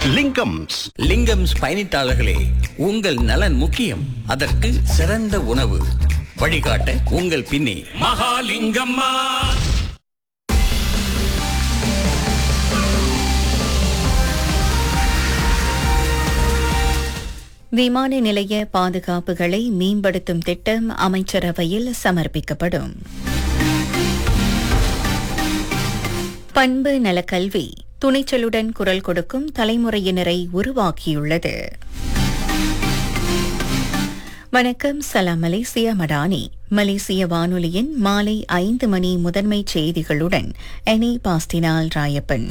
லிங்கம்ஸ் லிங்கம்ஸ் பயணித்தாளர்களே உங்கள் நலன் முக்கியம் அதற்கு சிறந்த உணவு வழிகாட்ட உங்கள் பின்னே மகாலிங்கம்மா விமான நிலைய பாதுகாப்புகளை மேம்படுத்தும் திட்டம் அமைச்சரவையில் சமர்ப்பிக்கப்படும் பண்பு நலக்கல்வி துணிச்சலுடன் குரல் கொடுக்கும் தலைமுறையினரை உருவாக்கியுள்ளது வணக்கம் சலாம் மலேசியா மடானி மலேசிய வானொலியின் மாலை ஐந்து மணி முதன்மை செய்திகளுடன் எனி பாஸ்டினால் ராயப்பன்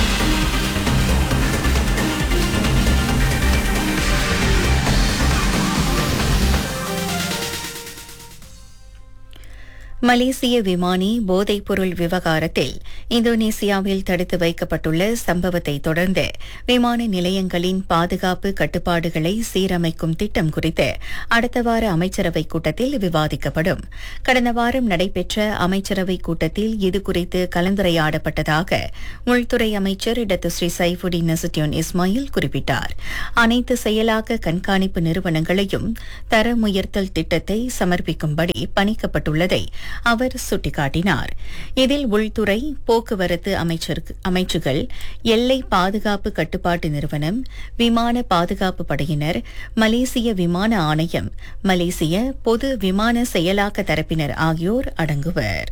மலேசிய விமானி போதைப்பொருள் விவகாரத்தில் இந்தோனேசியாவில் தடுத்து வைக்கப்பட்டுள்ள சம்பவத்தை தொடர்ந்து விமான நிலையங்களின் பாதுகாப்பு கட்டுப்பாடுகளை சீரமைக்கும் திட்டம் குறித்து அடுத்த வார அமைச்சரவைக் கூட்டத்தில் விவாதிக்கப்படும் கடந்த வாரம் நடைபெற்ற அமைச்சரவைக் கூட்டத்தில் இதுகுறித்து கலந்துரையாடப்பட்டதாக உள்துறை அமைச்சர் Datuk Seri Saifuddin Nasution Ismail குறிப்பிட்டார் அனைத்து செயலாக்க கண்காணிப்பு நிறுவனங்களையும் தரமுயர்த்தல் திட்டத்தை சமர்ப்பிக்கும்படி பணிக்கப்பட்டுள்ளதை அவர் சுட்டிக்காட்டினார் இதில் உள்துறை போக்குவரத்து அமைச்சருக்கு அமைச்சுகள் எல்லை பாதுகாப்பு கட்டுப்பாட்டு நிறுவனம் விமான பாதுகாப்பு படையினர் மலேசிய விமான ஆணையம் மலேசிய பொது விமான செயலாக்க தரப்பினர் ஆகியோர் அடங்குவர்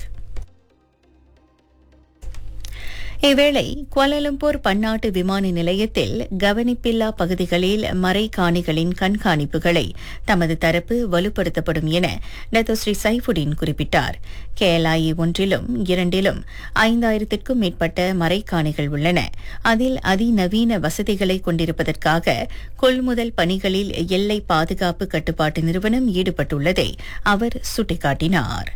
இவ்வேளை குவாலலம்பூர் பன்னாட்டு விமான நிலையத்தில் கவனிப்பில்லா பகுதிகளில் மறைக்காணிகளின் கண்காணிப்புகளை தமது தரப்பு வலுப்படுத்தப்படும் என டத்தோ ஸ்ரீ சைஃபுடின் குறிப்பிட்டார் கேலாயி ஒன்றிலும் இரண்டிலும் ஐந்தாயிரத்திற்கும் மேற்பட்ட மறைக்காணிகள் உள்ளன அதில் அதிநவீன வசதிகளை கொண்டிருப்பதற்காக கொள்முதல் பணிகளில் எல்லை பாதுகாப்பு கட்டுப்பாட்டு நிறுவனம் ஈடுபட்டுள்ளதை அவர் சுட்டிக்காட்டினார்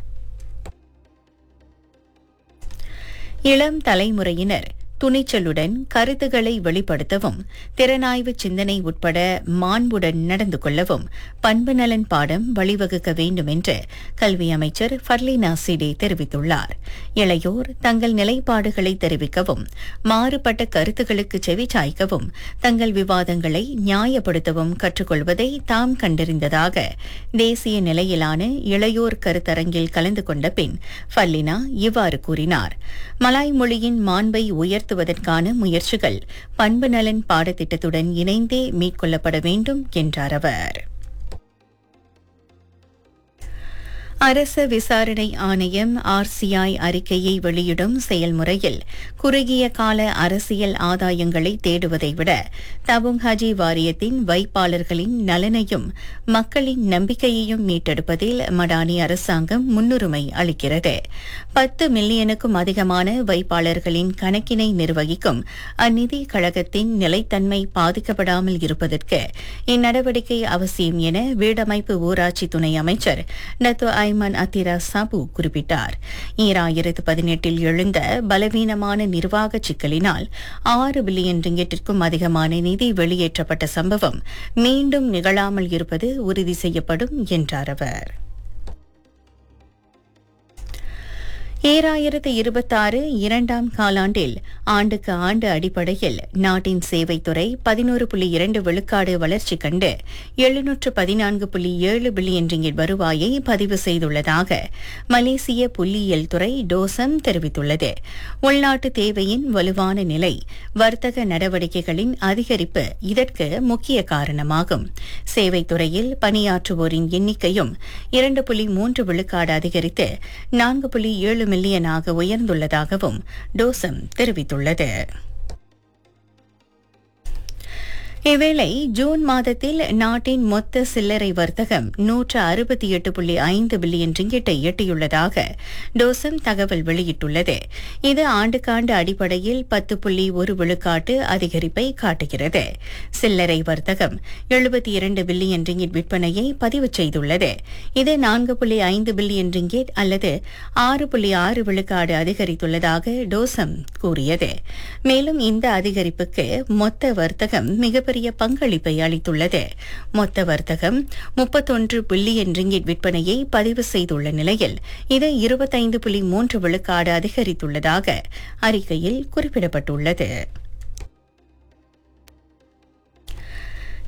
இளம் தலைமுறையினர் துணிச்சலுடன் கருத்துக்களை வெளிப்படுத்தவும் திறனாய்வு சிந்தனை உட்பட மாண்புடன் நடந்து கொள்ளவும் பண்பு நலன் பாடம் வழிவகுக்க வேண்டும் என்று கல்வி அமைச்சர் ஃபர்லினா சிடே தெரிவித்துள்ளார் இளையோர் தங்கள் நிலைப்பாடுகளை தெரிவிக்கவும் மாறுபட்ட கருத்துக்களுக்கு செவிச்சாய்க்கவும் தங்கள் விவாதங்களை நியாயப்படுத்தவும் கற்றுக்கொள்வதை தாம் கண்டறிந்ததாக தேசிய நிலையிலான இளையோர் கருத்தரங்கில் கலந்து கொண்ட பின் ஃபர்லினா இவ்வாறு கூறினார் மலாய் மொழியின் மாண்பை உயர்த்துவதற்கான முயற்சிகள் பண்பு நலன் பாடத்திட்டத்துடன் இணைந்தே மேற்கொள்ளப்பட வேண்டும் என்றார் அவர் அரச விசாரணை ஆணையம் ஆர்சிஐ அறிக்கையை வெளியிடும் செயல்முறையில் குறுகிய கால அரசியல் ஆதாயங்களை தேடுவதை விட தபுங் ஹஜி வாரியத்தின் வைப்பாளர்களின் நலனையும் மக்களின் நம்பிக்கையையும் மீட்டெடுப்பதில் மடானி அரசாங்கம் முன்னுரிமை அளிக்கிறது பத்து மில்லியனுக்கும் அதிகமான வைப்பாளர்களின் கணக்கினை நிர்வகிக்கும் அந்நிதி கழகத்தின் நிலைத்தன்மை பாதிக்கப்படாமல் இருப்பதற்கு இந்நடவடிக்கை அவசியம் என வீடமைப்பு ஊராட்சி துணை அமைச்சர் நத்து ஐமன் அத்திரா சாபு குறிப்பிட்டார் ஈராயிரத்து பதினெட்டில் எழுந்த பலவீனமான நிர்வாக சிக்கலினால் ஆறு பில்லியன் ரிங்கெட்டிற்கும் அதிகமான நிதி வெளியேற்றப்பட்ட சம்பவம் மீண்டும் நிகழாமல் இருப்பது உறுதி செய்யப்படும் என்றார் அவர் ஏழாயிரத்து இருபத்தாறு இரண்டாம் காலாண்டில் ஆண்டுக்கு ஆண்டு அடிப்படையில் நாட்டின் சேவைத்துறை பதினோரு புள்ளி இரண்டு விழுக்காடு வளர்ச்சி கண்டு எழுநூற்று பதினான்கு புள்ளி ஏழு பில்லியன் ரிங்கிட் வருவாயை பதிவு செய்துள்ளதாக மலேசிய புள்ளியியல் துறை டோசம் தெரிவித்துள்ளது உள்நாட்டு தேவையின் வலுவான நிலை வர்த்தக நடவடிக்கைகளின் அதிகரிப்பு இதற்கு முக்கிய காரணமாகும் சேவைத்துறையில் பணியாற்றுவோரின் எண்ணிக்கையும் இரண்டு புள்ளி மூன்று விழுக்காடு அதிகரித்து நான்கு புள்ளி ஏழு மில்லியனாக உயர்ந்துள்ளதாகவும் டோசம் தெரிவித்துள்ளது இவ்வேளை ஜூன் மாதத்தில் நாட்டின் மொத்த சில்லறை வர்த்தகம் நூற்று அறுபத்தி எட்டு புள்ளி ஐந்து பில்லியன் ரிங்கிட்டை எட்டியுள்ளதாக டோசம் தகவல் வெளியிட்டுள்ளது இது ஆண்டுக்காண்டு அடிப்படையில் பத்து புள்ளி ஒரு விழுக்காட்டு அதிகரிப்பை காட்டுகிறது சில்லறை வர்த்தகம் எழுபத்தி இரண்டு பில்லியன் ரிங்கிட் விற்பனையை பதிவு செய்துள்ளது இது நான்கு புள்ளி ஐந்து பில்லியன் ரிங்கிட் அல்லது ஆறு புள்ளி ஆறு விழுக்காடு அதிகரித்துள்ளதாக டோசம் கூறியது மேலும் இந்த அதிகரிப்புக்கு மொத்த வர்த்தகம் மிகப்பெரிய பங்களிப்பை அளித்துள்ளது மொத்த வர்த்தகம் முப்பத்தொன்று பில்லியன் ரிங்கிட் விற்பனையை பதிவு செய்துள்ள நிலையில் இது இருபத்தைந்து புள்ளி மூன்று விழுக்காடு அதிகரித்துள்ளதாக அறிக்கையில் குறிப்பிடப்பட்டுள்ளது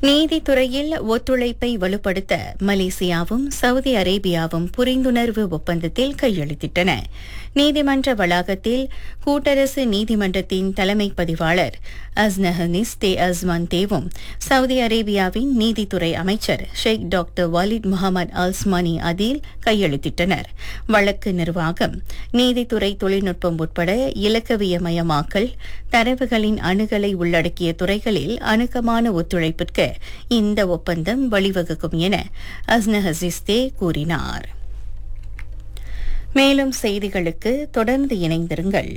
நீதித்துறையில் ஒத்துழைப்பை வலுப்படுத்த மலேசியாவும் சவுதி அரேபியாவும் புரிந்துணர்வு ஒப்பந்தத்தில் கையெழுத்திட்டன நீதிமன்ற வளாகத்தில் கூட்டரசு நீதிமன்றத்தின் தலைமை பதிவாளர் அஸ்னஹனிஸ் தே அஸ்மான் தேவும் சவுதி அரேபியாவின் நீதித்துறை அமைச்சர் ஷேக் டாக்டர் வாலித் முகமது அல்ஸ்மானி அதில் கையெழுத்திட்டனர் வழக்கு நிர்வாகம் நீதித்துறை தொழில்நுட்பம் உட்பட இலக்கவியமயமாக்கல் தரவுகளின் அணுகலை உள்ளடக்கிய துறைகளில் அணுக்கமான ஒத்துழைப்பிற்கு இந்த ஒப்பந்தம் வழிவகுக்கும் என அஸ்னஹசிஸ்தே கூறினார் மேலும் செய்திகளுக்கு தொடர்ந்து இணைந்திருங்கள்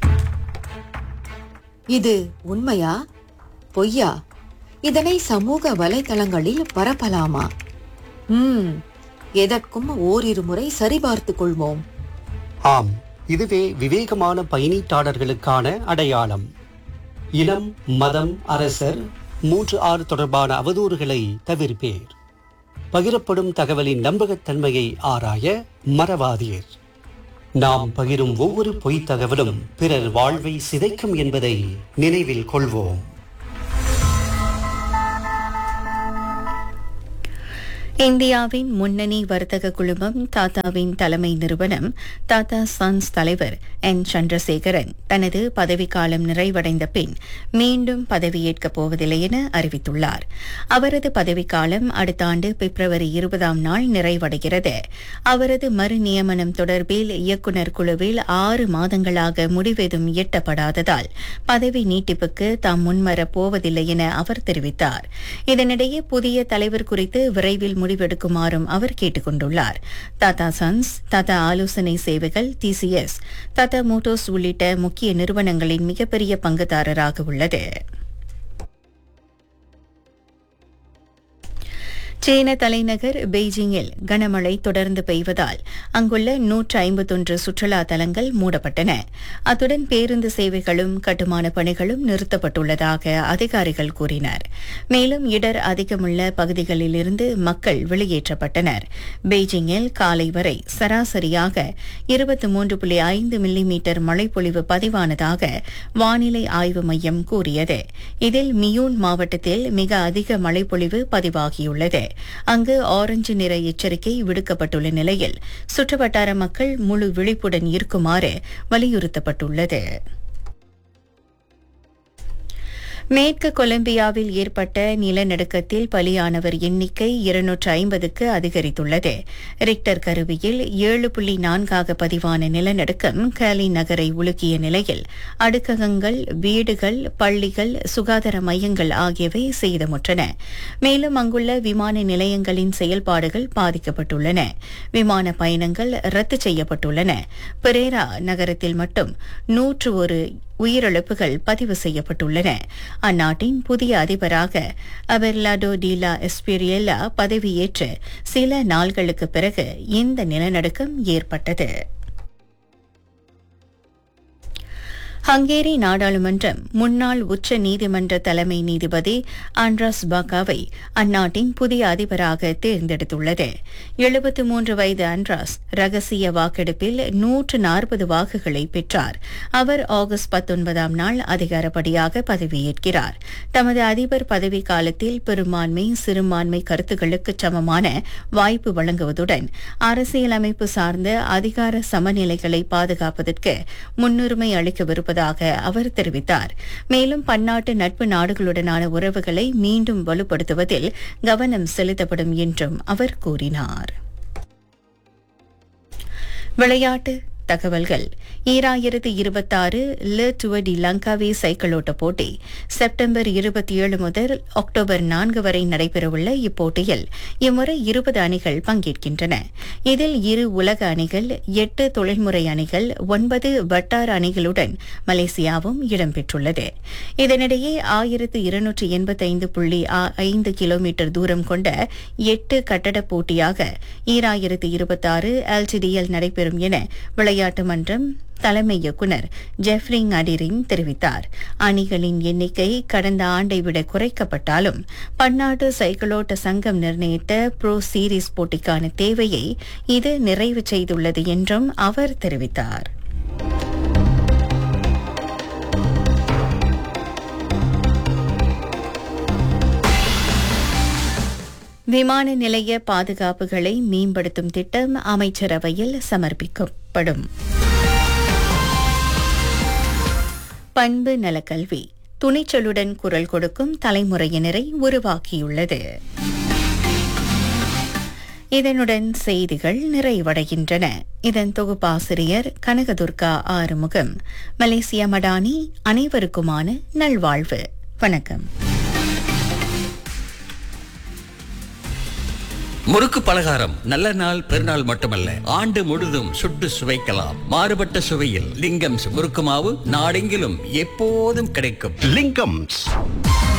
இது உண்மையா பொய்யா இதனை சமூக வலைதளங்களில் பரப்பலாமா ம் எதற்கும் ஓரிரு முறை சரிபார்த்துக் கொள்வோம் ஆம் இதுவே விவேகமான பயணீட்டாளர்களுக்கான அடையாளம் இனம் மதம் அரசர் மூன்று ஆறு தொடர்பான அவதூறுகளை தவிர்ப்பேர் பகிரப்படும் தகவலின் நம்பகத்தன்மையை ஆராய மறவாதீர் நாம் பகிரும் ஒவ்வொரு பொய்த் தகவலும் பிறர் வாழ்வை சிதைக்கும் என்பதை நினைவில் கொள்வோம் இந்தியாவின் முன்னணி வர்த்தக குழுமம் டாடாவின் தலைமை நிறுவனம் டாடா சன்ஸ் தலைவர் என் சந்திரசேகரன் தனது பதவிக்காலம் நிறைவடைந்த பின் மீண்டும் பதவியேற்கப் போவதில்லை என அறிவித்துள்ளார் அவரது பதவிக்காலம் அடுத்த ஆண்டு பிப்ரவரி இருபதாம் நாள் நிறைவடைகிறது அவரது மறுநியமனம் தொடர்பில் இயக்குநர் குழுவில் ஆறு மாதங்களாக முடிவெதும் எட்டப்படாததால் பதவி நீட்டிப்புக்கு தாம் முன்வரப் போவதில்லை என அவர் தெரிவித்தார் இதனிடையே புதிய தலைவர் குறித்து விரைவில் முடிவெடுக்குமாறும் அவர் கேட்டுக் கொண்டுள்ளார் டாடா சன்ஸ் டாடா ஆலோசனை சேவைகள் டிசிஎஸ் டாடா மோட்டார்ஸ் உள்ளிட்ட முக்கிய நிறுவனங்களின் மிகப்பெரிய பங்குதாரராக உள்ளது சீன தலைநகர் பெய்ஜிங்கில் கனமழை தொடர்ந்து பெய்வதால் அங்குள்ள நூற்று ஐம்பத்தொன்று சுற்றுலா தலங்கள் மூடப்பட்டன அத்துடன் பேருந்து சேவைகளும் கட்டுமான பணிகளும் நிறுத்தப்பட்டுள்ளதாக அதிகாரிகள் கூறினர் மேலும் இடர் அதிகமுள்ள பகுதிகளிலிருந்து மக்கள் வெளியேற்றப்பட்டனர் பெய்ஜிங்கில் காலை வரை சராசரியாக இருபத்தி மூன்று புள்ளி ஐந்து மில்லிமீட்டர் மழைப்பொழிவு பதிவானதாக வானிலை ஆய்வு மையம் கூறியது இதில் மியூன் மாவட்டத்தில் மிக அதிக மழைப்பொழிவு பதிவாகியுள்ளது அங்கு ஆரஞ்சு நிற எச்சரிக்கை விடுக்கப்பட்டுள்ள நிலையில் சுற்றுவட்டார மக்கள் முழு விழிப்புடன் இருக்குமாறு வலியுறுத்தப்பட்டுள்ளது மேற்கு கொலம்பியாவில் ஏற்பட்ட நிலநடுக்கத்தில் பலியானவர் எண்ணிக்கை இருநூற்று ஐம்பதுக்கு அதிகரித்துள்ளது ரிக்டர் கருவியில் ஏழு புள்ளி நான்காக பதிவான நிலநடுக்கம் கேலி நகரை உலுக்கிய நிலையில் அடுக்ககங்கள் வீடுகள் பள்ளிகள் சுகாதார மையங்கள் ஆகியவை சேதமுற்றன மேலும் அங்குள்ள விமான நிலையங்களின் செயல்பாடுகள் பாதிக்கப்பட்டுள்ளன விமான பயணங்கள் ரத்து செய்யப்பட்டுள்ளன பெரேரா நகரத்தில் மட்டும் நூற்று ஒரு உயிரிழப்புகள் பதிவு செய்யப்பட்டுள்ளன அந்நாட்டின் புதிய அதிபராக அபெர்லாடோ டீலா எஸ்பிரியல்லா பதவியேற்று சில நாள்களுக்கு பிறகு இந்த நிலநடுக்கம் ஏற்பட்டது ஹங்கேரி நாடாளுமன்றம் முன்னாள் உச்ச நீதிமன்ற தலைமை நீதிபதி ஆண்ட்ராஸ் பாக்காவை அந்நாட்டின் புதிய அதிபராக தேர்ந்தெடுத்துள்ளது எழுபத்து மூன்று வயது ஆண்ட்ராஸ் ரகசிய வாக்கெடுப்பில் நூற்று நாற்பது வாக்குகளை பெற்றார் அவர் ஆகஸ்ட் பத்தொன்பதாம் நாள் அதிகாரப்படியாக பதவியேற்கிறார் தமது அதிபர் பதவி காலத்தில் பெரும்பான்மை சிறுபான்மை கருத்துக்களுக்கு சமமான வாய்ப்பு வழங்குவதுடன் அரசியலமைப்பு சார்ந்த அதிகார சமநிலைகளை பாதுகாப்பதற்கு முன்னுரிமை அளிக்கவிருப்பதாக அவர் தெரிவித்தார் மேலும் பன்னாட்டு நட்பு நாடுகளுடனான உறவுகளை மீண்டும் வலுப்படுத்துவதில் கவனம் செலுத்தப்படும் என்றும் அவர் கூறினார் விளையாட்டு தகவல்கள் ஈராயிரத்து இருபத்தாறு ல டுவடி லங்காவே சைக்கிளோட்ட போட்டி செப்டம்பர் இருபத்தி ஏழு முதல் அக்டோபர் நான்கு வரை நடைபெறவுள்ள இப்போட்டியில் இம்முறை இருபது அணிகள் பங்கேற்கின்றன இதில் இரு உலக அணிகள் எட்டு தொழில்முறை அணிகள் ஒன்பது வட்டார அணிகளுடன் மலேசியாவும் இடம்பெற்றுள்ளது இதனிடையே ஆயிரத்து இருநூற்று எண்பத்தைந்து புள்ளி ஆ- ஐந்து கிலோமீட்டர் தூரம் கொண்ட எட்டு கட்டட போட்டியாக ஈராயிரத்து இருபத்தாறு எல்டிடிஎல் நடைபெறும் என விளையாட்டு மன்றம் தலைமை இயக்குனர் ஜெஃப்ரிங் அடிரிங் தெரிவித்தார் அணிகளின் எண்ணிக்கை கடந்த ஆண்டை விட குறைக்கப்பட்டாலும் பன்னாட்டு சைக்கிளோட்ட சங்கம் நிர்ணயித்த ப்ரோ சீரிஸ் போட்டிக்கான தேவையை இது நிறைவு செய்துள்ளது என்றும் அவர் தெரிவித்தார் விமான நிலைய பாதுகாப்புகளை மேம்படுத்தும் திட்டம் அமைச்சரவையில் சமர்ப்பிக்கப்படும் பண்பு நலக்கல்வி துணிச்சலுடன் குரல் கொடுக்கும் தலைமுறையினரை உருவாக்கியுள்ளது இதனுடன் செய்திகள் நிறைவடைகின்றன இதன் தொகுப்பாசிரியர் கனகதுர்கா ஆறுமுகம் மலேசிய மடானி அனைவருக்குமான நல்வாழ்வு வணக்கம் முறுக்கு பலகாரம் நல்ல நாள் பெருநாள் மட்டுமல்ல ஆண்டு முழுதும் சுட்டு சுவைக்கலாம் மாறுபட்ட சுவையில் லிங்கம்ஸ் முறுக்கு மாவு நாடெங்கிலும் எப்போதும் கிடைக்கும் லிங்கம்ஸ்